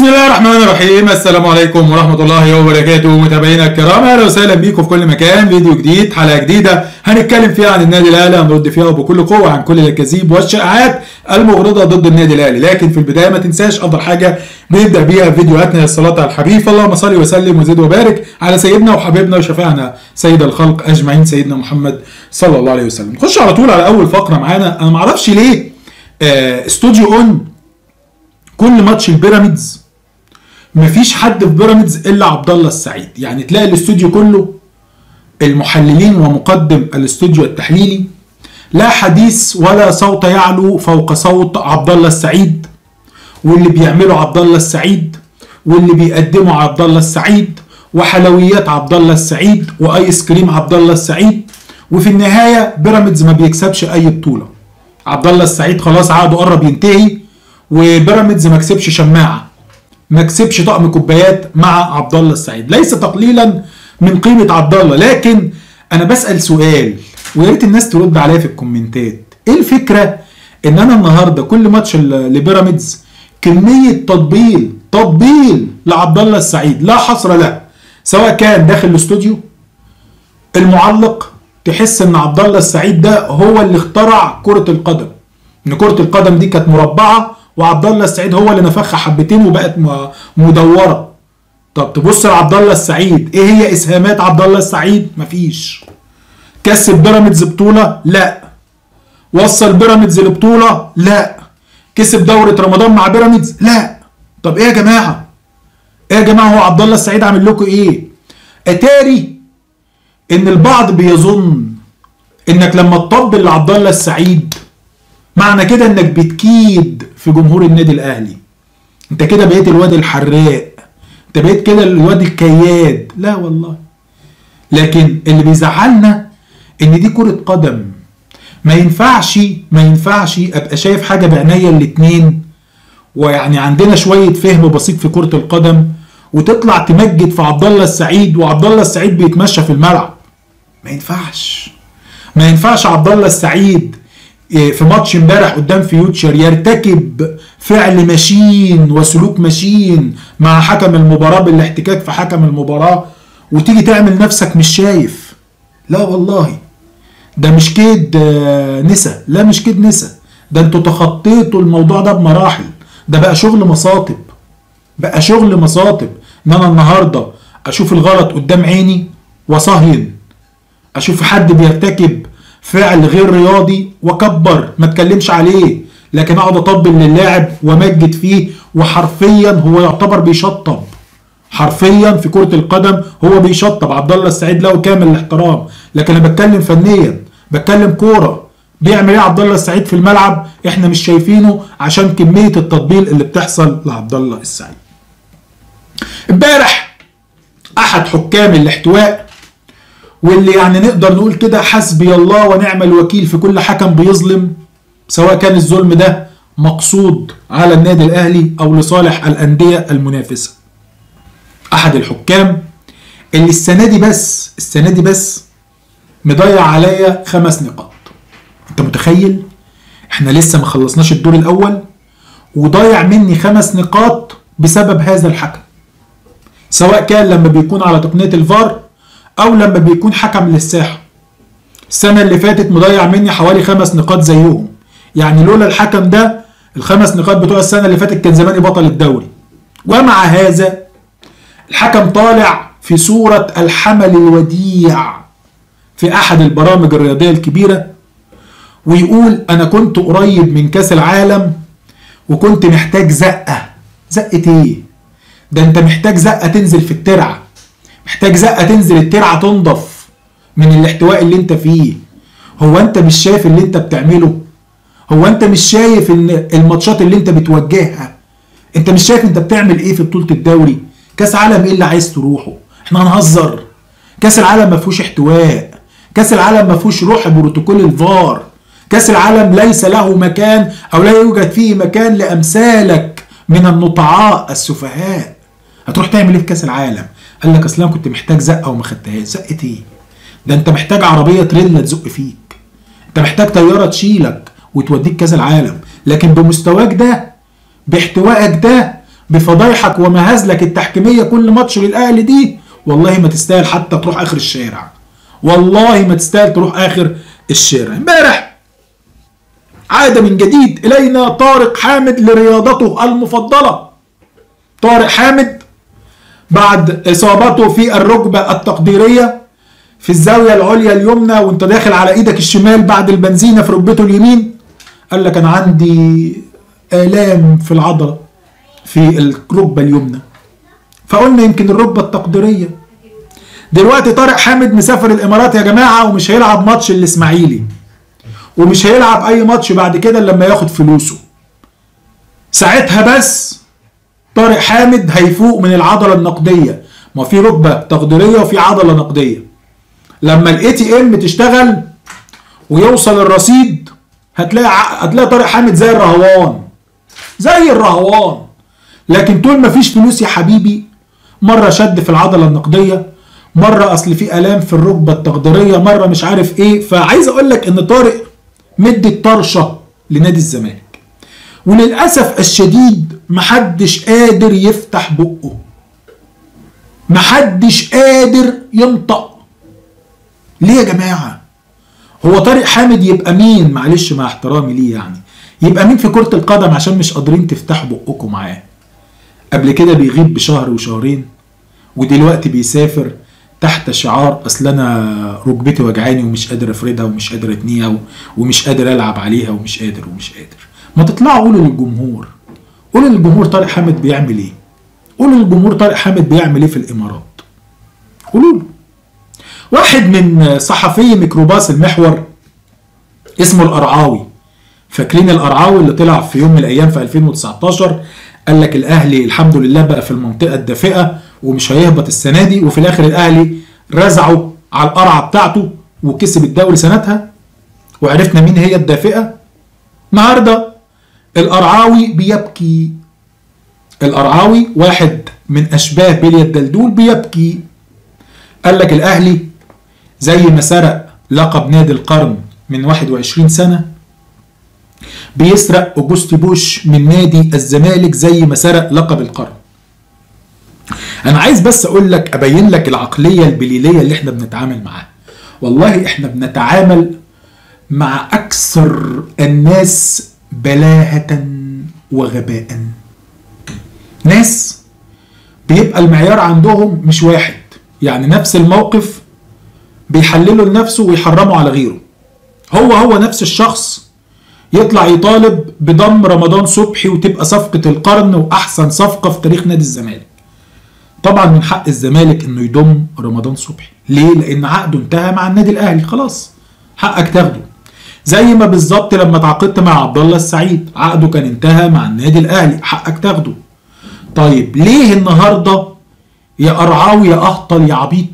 بسم الله الرحمن الرحيم السلام عليكم ورحمة الله وبركاته متابعينا الكرام اهلا وسهلا بيكم في كل مكان فيديو جديد حلقة جديدة هنتكلم فيها عن النادي الاهلي هنرد فيها بكل قوة عن كل الكذيب والشائعات المغرضة ضد النادي الاهلي لكن في البداية ما تنساش افضل حاجة نبدأ بيها فيديوهاتنا الصلاة على الحبيب اللهم صل وسلم وزد وبارك على سيدنا وحبيبنا وشفيعنا سيد الخلق اجمعين سيدنا محمد صلى الله عليه وسلم نخش على طول على اول فقرة معانا انا معرفش ليه آه استوديو اون كل ماتش البيراميدز مفيش حد في بيراميدز الا عبد الله السعيد يعني تلاقي الاستوديو كله المحللين ومقدم الاستوديو التحليلي لا حديث ولا صوت يعلو فوق صوت عبد الله السعيد واللي بيعمله عبد الله السعيد واللي بيقدمه عبد الله السعيد وحلويات عبد الله السعيد وايس كريم عبد الله السعيد وفي النهايه بيراميدز ما بيكسبش اي بطوله عبد الله السعيد خلاص عقده قرب ينتهي وبيراميدز ما كسبش شماعه ما كسبش طقم كوبايات مع عبد الله السعيد ليس تقليلا من قيمه عبد الله لكن انا بسال سؤال ويا ريت الناس ترد عليا في الكومنتات ايه الفكره ان انا النهارده كل ماتش لبيراميدز كميه تطبيل تطبيل لعبد الله السعيد لا حصر له سواء كان داخل الاستوديو المعلق تحس ان عبد الله السعيد ده هو اللي اخترع كره القدم ان كره القدم دي كانت مربعه وعبد الله السعيد هو اللي نفخها حبتين وبقت مدوره طب تبص لعبد الله السعيد ايه هي اسهامات عبد الله السعيد مفيش كسب بيراميدز بطوله لا وصل بيراميدز لبطوله لا كسب دوره رمضان مع بيراميدز لا طب ايه يا جماعه ايه يا جماعه هو عبد الله السعيد عامل لكم ايه اتاري ان البعض بيظن انك لما تطبل لعبد الله السعيد معنى كده انك بتكيد في جمهور النادي الاهلي انت كده بقيت الواد الحراق انت بقيت كده الواد الكياد لا والله لكن اللي بيزعلنا ان دي كرة قدم ما ينفعش ما ينفعش ابقى شايف حاجة بعينيا الاتنين ويعني عندنا شوية فهم بسيط في كرة القدم وتطلع تمجد في عبد الله السعيد وعبد الله السعيد بيتمشى في الملعب ما ينفعش ما ينفعش عبد الله السعيد في ماتش امبارح قدام فيوتشر يرتكب فعل ماشين وسلوك ماشين مع حكم المباراه بالاحتكاك في حكم المباراه وتيجي تعمل نفسك مش شايف لا والله ده مش كيد نسا لا مش كيد نسا ده انتوا تخطيتوا الموضوع ده بمراحل ده بقى شغل مصاطب بقى شغل مصاطب ان انا النهارده اشوف الغلط قدام عيني وصهين اشوف حد بيرتكب فعل غير رياضي وكبر ما اتكلمش عليه لكن اقعد اطبل للاعب وامجد فيه وحرفيا هو يعتبر بيشطب حرفيا في كرة القدم هو بيشطب عبد الله السعيد له كامل الاحترام لكن انا بتكلم فنيا بتكلم كورة بيعمل ايه عبد الله السعيد في الملعب احنا مش شايفينه عشان كمية التطبيل اللي بتحصل لعبد الله السعيد امبارح احد حكام الاحتواء واللي يعني نقدر نقول كده حسبي الله ونعم الوكيل في كل حكم بيظلم سواء كان الظلم ده مقصود على النادي الاهلي او لصالح الانديه المنافسه. احد الحكام اللي السنه دي بس السنه دي بس مضيع عليا خمس نقاط. انت متخيل؟ احنا لسه ما خلصناش الدور الاول وضيع مني خمس نقاط بسبب هذا الحكم. سواء كان لما بيكون على تقنيه الفار او لما بيكون حكم للساحه السنه اللي فاتت مضيع مني حوالي خمس نقاط زيهم يعني لولا الحكم ده الخمس نقاط بتوع السنه اللي فاتت كان زماني بطل الدوري ومع هذا الحكم طالع في صوره الحمل الوديع في احد البرامج الرياضيه الكبيره ويقول انا كنت قريب من كاس العالم وكنت محتاج زقه زقه ايه ده انت محتاج زقه تنزل في الترعه محتاج زقه تنزل الترعه تنضف من الاحتواء اللي انت فيه هو انت مش شايف اللي انت بتعمله هو انت مش شايف ان الماتشات اللي انت بتوجهها انت مش شايف انت بتعمل ايه في بطوله الدوري كاس عالم ايه اللي عايز تروحه احنا هنهزر كاس العالم ما فيهوش احتواء كاس العالم ما فيهوش روح بروتوكول الفار كاس العالم ليس له مكان او لا يوجد فيه مكان لامثالك من النطعاء السفهاء هتروح تعمل ايه في كاس العالم قال لك اصل انا كنت محتاج زقه وما خدتهاش زقه ايه ده انت محتاج عربيه تريلا تزق فيك انت محتاج طياره تشيلك وتوديك كاس العالم لكن بمستواك ده باحتوائك ده بفضايحك ومهازلك التحكيميه كل ماتش للاهلي دي والله ما تستاهل حتى تروح اخر الشارع والله ما تستاهل تروح اخر الشارع امبارح عاد من جديد الينا طارق حامد لرياضته المفضله طارق حامد بعد اصابته في الركبه التقديريه في الزاويه العليا اليمنى وانت داخل على ايدك الشمال بعد البنزينه في ركبته اليمين قال لك انا عندي الام في العضله في الركبه اليمنى فقلنا يمكن الركبه التقديريه دلوقتي طارق حامد مسافر الامارات يا جماعه ومش هيلعب ماتش الاسماعيلي ومش هيلعب اي ماتش بعد كده لما ياخد فلوسه ساعتها بس طارق حامد هيفوق من العضله النقديه ما في ركبه تقديريه وفي عضله نقديه لما الاي تي ام تشتغل ويوصل الرصيد هتلاقي هتلاقي طارق حامد زي الرهوان زي الرهوان لكن طول ما فيش فلوس يا حبيبي مره شد في العضله النقديه مره اصل في الام في الركبه التقديريه مره مش عارف ايه فعايز اقول لك ان طارق مدي الطرشه لنادي الزمالك وللاسف الشديد محدش قادر يفتح بقه محدش قادر ينطق ليه يا جماعه هو طارق حامد يبقى مين معلش مع احترامي ليه يعني يبقى مين في كرة القدم عشان مش قادرين تفتحوا بقكم معاه قبل كده بيغيب بشهر وشهرين ودلوقتي بيسافر تحت شعار اصل انا ركبتي وجعاني ومش قادر افردها ومش قادر اتنيها ومش قادر العب عليها ومش قادر ومش قادر ما تطلعوا قولوا للجمهور قولوا للجمهور طارق حامد بيعمل ايه قولوا للجمهور طارق حامد بيعمل ايه في الامارات قولوا له واحد من صحفي ميكروباص المحور اسمه القرعاوي فاكرين القرعاوي اللي طلع في يوم من الايام في 2019 قال لك الاهلي الحمد لله بقى في المنطقه الدافئه ومش هيهبط السنه دي وفي الاخر الاهلي رزعه على القرعه بتاعته وكسب الدوري سنتها وعرفنا مين هي الدافئه النهارده القرعاوي بيبكي القرعاوي واحد من اشباه بليا الدلدول بيبكي قال لك الاهلي زي ما سرق لقب نادي القرن من 21 سنه بيسرق اوجوستي بوش من نادي الزمالك زي ما سرق لقب القرن انا عايز بس اقول لك ابين لك العقليه البليليه اللي احنا بنتعامل معاها والله احنا بنتعامل مع اكثر الناس بلاهه وغباء ناس بيبقى المعيار عندهم مش واحد يعني نفس الموقف بيحلله لنفسه ويحرمه على غيره هو هو نفس الشخص يطلع يطالب بضم رمضان صبحي وتبقى صفقة القرن وأحسن صفقة في تاريخ نادي الزمالك طبعا من حق الزمالك انه يضم رمضان صبحي ليه لان عقده انتهى مع النادي الاهلي خلاص حقك تاخده زي ما بالظبط لما تعاقدت مع عبد الله السعيد عقده كان انتهى مع النادي الاهلي حقك تاخده طيب ليه النهارده يا قرعاوي يا اهطل يا عبيط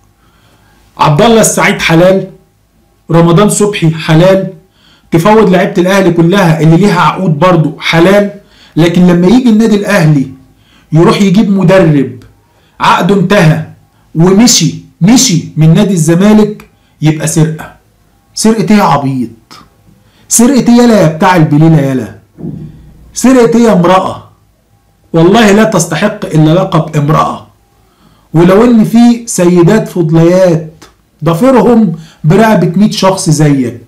عبد الله السعيد حلال رمضان صبحي حلال تفوض لعيبه الاهلي كلها اللي ليها عقود برضه حلال لكن لما يجي النادي الاهلي يروح يجيب مدرب عقده انتهى ومشي مشي من نادي الزمالك يبقى سرقه سرقه ايه يا عبيط سرقه ايه يالا يا بتاع البليله يالا سرقه ايه يا امراه والله لا تستحق الا لقب امراه ولو ان في سيدات فضليات ضفيرهم برقبه 100 شخص زيك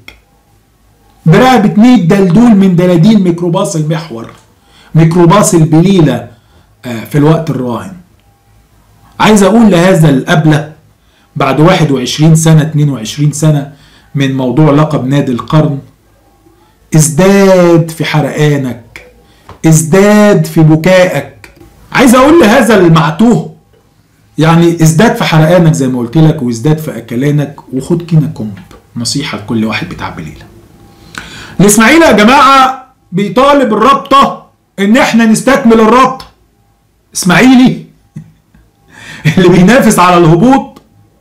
برقبه 100 دلدول من دلادين ميكروباص المحور ميكروباص البليله في الوقت الراهن عايز اقول لهذا الابله بعد 21 سنه 22 سنه من موضوع لقب نادي القرن ازداد في حرقانك ازداد في بكائك عايز اقول لهذا المعتوه يعني ازداد في حرقانك زي ما قلت لك وازداد في اكلانك وخد كينا كومب نصيحه لكل واحد بتاع بليله الاسماعيلي يا جماعه بيطالب الرابطه ان احنا نستكمل الرابطه اسماعيلي اللي بينافس على الهبوط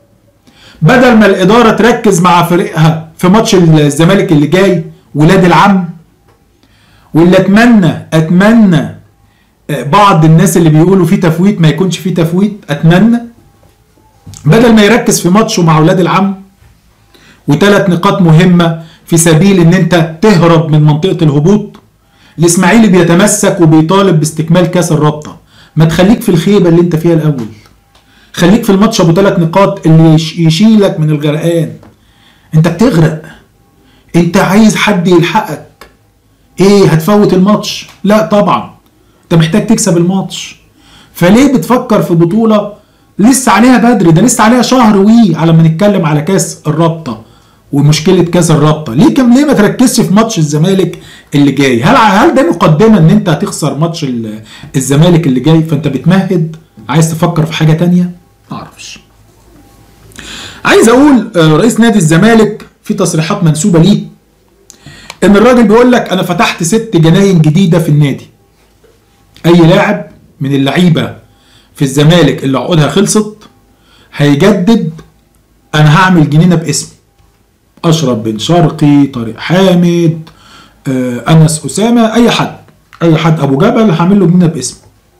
بدل ما الاداره تركز مع فريقها في ماتش الزمالك اللي جاي ولاد العم واللي اتمنى اتمنى بعض الناس اللي بيقولوا في تفويت ما يكونش في تفويت اتمنى بدل ما يركز في ماتشه مع ولاد العم وثلاث نقاط مهمه في سبيل ان انت تهرب من منطقه الهبوط الاسماعيلي بيتمسك وبيطالب باستكمال كاس الرابطه ما تخليك في الخيبه اللي انت فيها الاول خليك في الماتش ابو ثلاث نقاط اللي يش- يشيلك من الغرقان انت بتغرق انت عايز حد يلحقك ايه هتفوت الماتش لا طبعا انت محتاج تكسب الماتش فليه بتفكر في بطولة لسه عليها بدري ده لسه عليها شهر وي على ما نتكلم على كاس الرابطة ومشكلة كاس الرابطة ليه كم ليه ما تركزش في ماتش الزمالك اللي جاي هل هل ده مقدمة ان انت هتخسر ماتش ال- الزمالك اللي جاي فانت بتمهد عايز تفكر في حاجة تانية ما اعرفش عايز اقول آه، رئيس نادي الزمالك في تصريحات منسوبة ليه ان الراجل بيقول لك انا فتحت ست جناين جديده في النادي اي لاعب من اللعيبه في الزمالك اللي عقودها خلصت هيجدد انا هعمل جنينه باسمي اشرف بن شرقي طارق حامد آه، انس اسامه اي حد اي حد ابو جبل هعمل له جنينه باسمه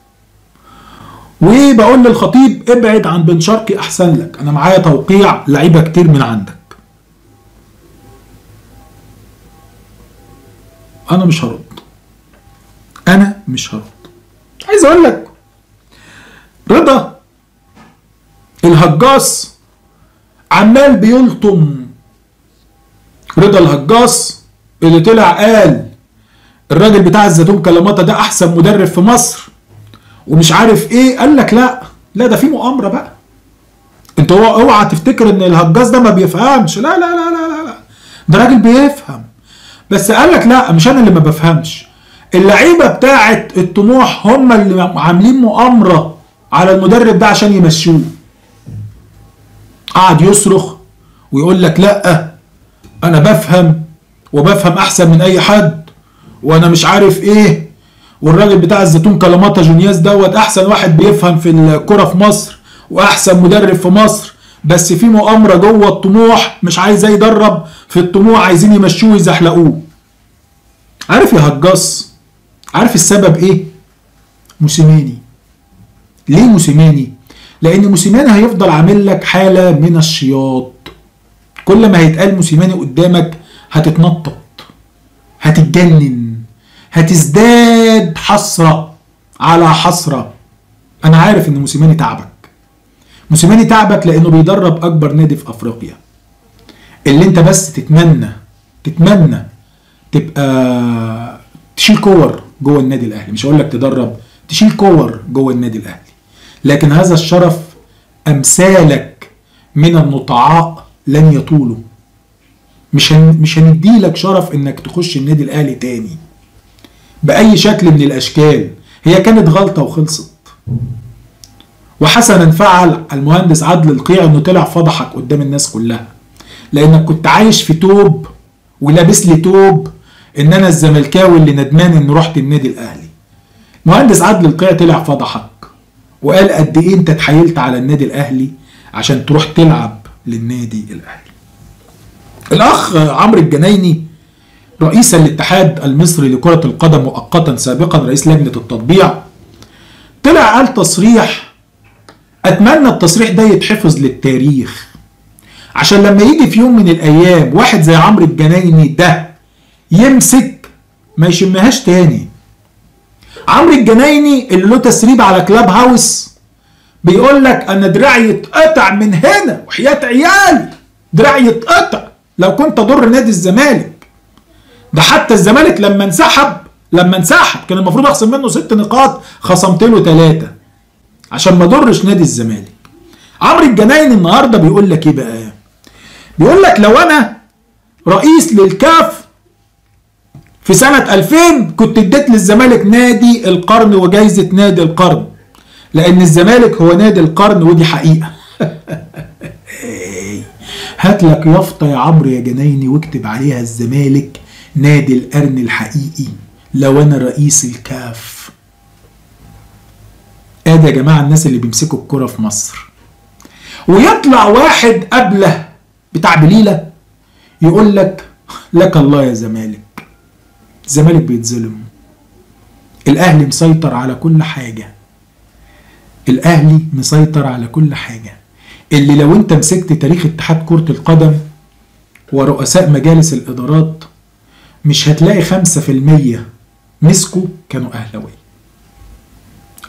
وبقول للخطيب ابعد عن بن شرقي احسن لك انا معايا توقيع لعيبه كتير من عندك انا مش هرد انا مش هرد عايز اقول لك رضا الهجاص عمال بيلطم رضا الهجاص اللي طلع قال الراجل بتاع الزيتون كلاماتا ده احسن مدرب في مصر ومش عارف ايه قال لك لا لا ده في مؤامره بقى انت هو اوعى تفتكر ان الهجاص ده ما بيفهمش لا لا لا لا لا, لا. ده راجل بيفهم بس قال لك لا مش انا اللي ما بفهمش اللعيبه بتاعه الطموح هم اللي عاملين مؤامره على المدرب ده عشان يمشوه قعد يصرخ ويقول لك لا انا بفهم وبفهم احسن من اي حد وانا مش عارف ايه والراجل بتاع الزيتون كلاماتا جونياس دوت احسن واحد بيفهم في الكرة في مصر واحسن مدرب في مصر بس في مؤامرة جوه الطموح مش عايز يدرب في الطموح عايزين يمشوه ويزحلقوه عارف يا هجاص عارف السبب ايه موسيماني ليه موسيماني لان موسيماني هيفضل عامل لك حالة من الشياط كل ما هيتقال موسيماني قدامك هتتنطط هتتجنن هتزداد حسرة على حسرة انا عارف ان موسيماني تعبك موسيماني تعبك لانه بيدرب اكبر نادي في افريقيا اللي انت بس تتمنى تتمنى تبقى تشيل كور جوه النادي الاهلي مش هقول لك تدرب تشيل كور جوه النادي الاهلي لكن هذا الشرف امثالك من النطعاء لن يطولوا مش هن مش هنديلك شرف انك تخش النادي الاهلي تاني باي شكل من الاشكال هي كانت غلطه وخلصت وحسنا فعل المهندس عادل القيع انه طلع فضحك قدام الناس كلها لانك كنت عايش في توب ولابس لي توب ان انا الزملكاوي اللي ندمان ان رحت النادي الاهلي مهندس عادل القيع طلع فضحك وقال قد ايه انت اتحايلت على النادي الاهلي عشان تروح تلعب للنادي الاهلي الاخ عمرو الجنايني رئيس الاتحاد المصري لكرة القدم مؤقتا سابقا رئيس لجنة التطبيع طلع قال تصريح اتمنى التصريح ده يتحفظ للتاريخ عشان لما يجي في يوم من الايام واحد زي عمرو الجنايني ده يمسك ما يشمهاش تاني عمرو الجنايني اللي له تسريب على كلاب هاوس بيقول لك انا دراعي اتقطع من هنا وحياة عيالي دراعي اتقطع لو كنت اضر نادي الزمالك ده حتى الزمالك لما انسحب لما انسحب كان المفروض اخصم منه ست نقاط خصمت له ثلاثه عشان ما اضرش نادي الزمالك عمرو الجنايني النهارده بيقول لك ايه بقى بيقول لك لو انا رئيس للكاف في سنة 2000 كنت اديت للزمالك نادي القرن وجايزة نادي القرن لأن الزمالك هو نادي القرن ودي حقيقة هات لك يافطة يا عمرو يا جنايني واكتب عليها الزمالك نادي القرن الحقيقي لو أنا رئيس الكاف ادي يا جماعة الناس اللي بيمسكوا الكرة في مصر ويطلع واحد قبله بتاع بليلة يقول لك لك الله يا زمالك الزمالك بيتظلم الاهلي مسيطر على كل حاجة الاهلي مسيطر على كل حاجة اللي لو انت مسكت تاريخ اتحاد كرة القدم ورؤساء مجالس الادارات مش هتلاقي خمسة في المية مسكوا كانوا اهلاوية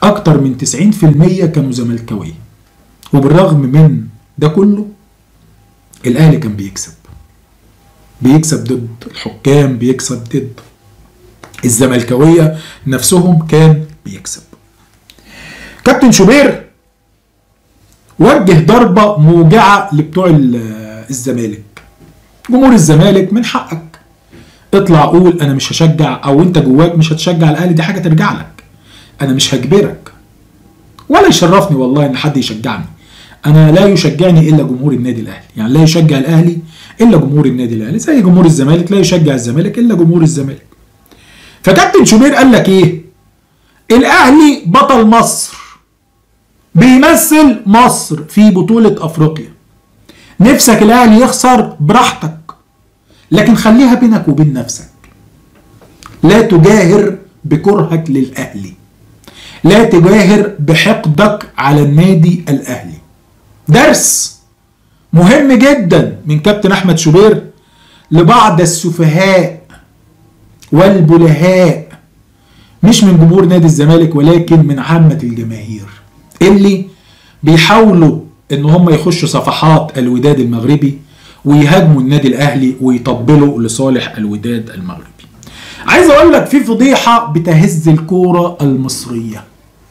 اكتر من 90% كانوا زملكاويه وبالرغم من ده كله الاهلي كان بيكسب بيكسب ضد الحكام بيكسب ضد الزملكاويه نفسهم كان بيكسب كابتن شوبير وجه ضربه موجعه لبتوع الزمالك جمهور الزمالك من حقك اطلع قول انا مش هشجع او انت جواك مش هتشجع الاهلي دي حاجه ترجع لك انا مش هجبرك ولا يشرفني والله ان حد يشجعني انا لا يشجعني الا جمهور النادي الاهلي يعني لا يشجع الاهلي الا جمهور النادي الاهلي زي جمهور الزمالك لا يشجع الزمالك الا جمهور الزمالك فكابتن شوبير قال لك ايه الاهلي بطل مصر بيمثل مصر في بطولة افريقيا نفسك الاهلي يخسر براحتك لكن خليها بينك وبين نفسك لا تجاهر بكرهك للاهلي لا تجاهر بحقدك على النادي الاهلي درس مهم جدا من كابتن احمد شوبير لبعض السفهاء والبلهاء مش من جمهور نادي الزمالك ولكن من عامة الجماهير اللي بيحاولوا ان هم يخشوا صفحات الوداد المغربي ويهاجموا النادي الاهلي ويطبلوا لصالح الوداد المغربي عايز اقول لك في فضيحة بتهز الكورة المصرية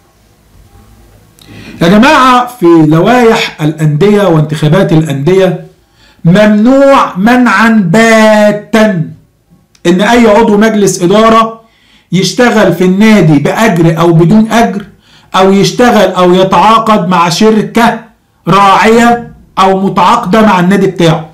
يا جماعة في لوائح الأندية وانتخابات الأندية ممنوع منعا باتا إن أي عضو مجلس إدارة يشتغل في النادي بأجر أو بدون أجر أو يشتغل أو يتعاقد مع شركة راعية أو متعاقدة مع النادي بتاعه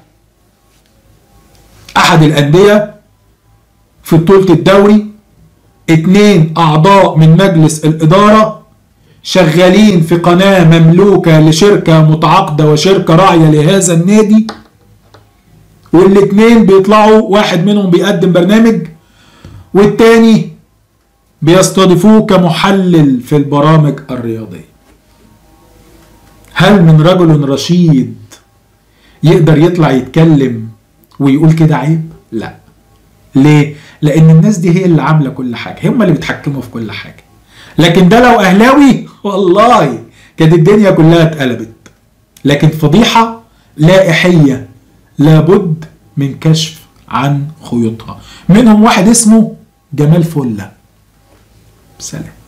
أحد الأندية في بطولة الدوري اتنين أعضاء من مجلس الإدارة شغالين في قناة مملوكة لشركة متعاقدة وشركة راعية لهذا النادي والاتنين بيطلعوا واحد منهم بيقدم برنامج والتاني بيستضيفوه كمحلل في البرامج الرياضية هل من رجل رشيد يقدر يطلع يتكلم ويقول كده عيب؟ لا ليه؟ لأن الناس دي هي اللي عاملة كل حاجة هم اللي بيتحكموا في كل حاجة لكن ده لو أهلاوي والله كانت الدنيا كلها اتقلبت لكن فضيحة لائحية لابد من كشف عن خيوطها منهم واحد اسمه جمال فلة سلام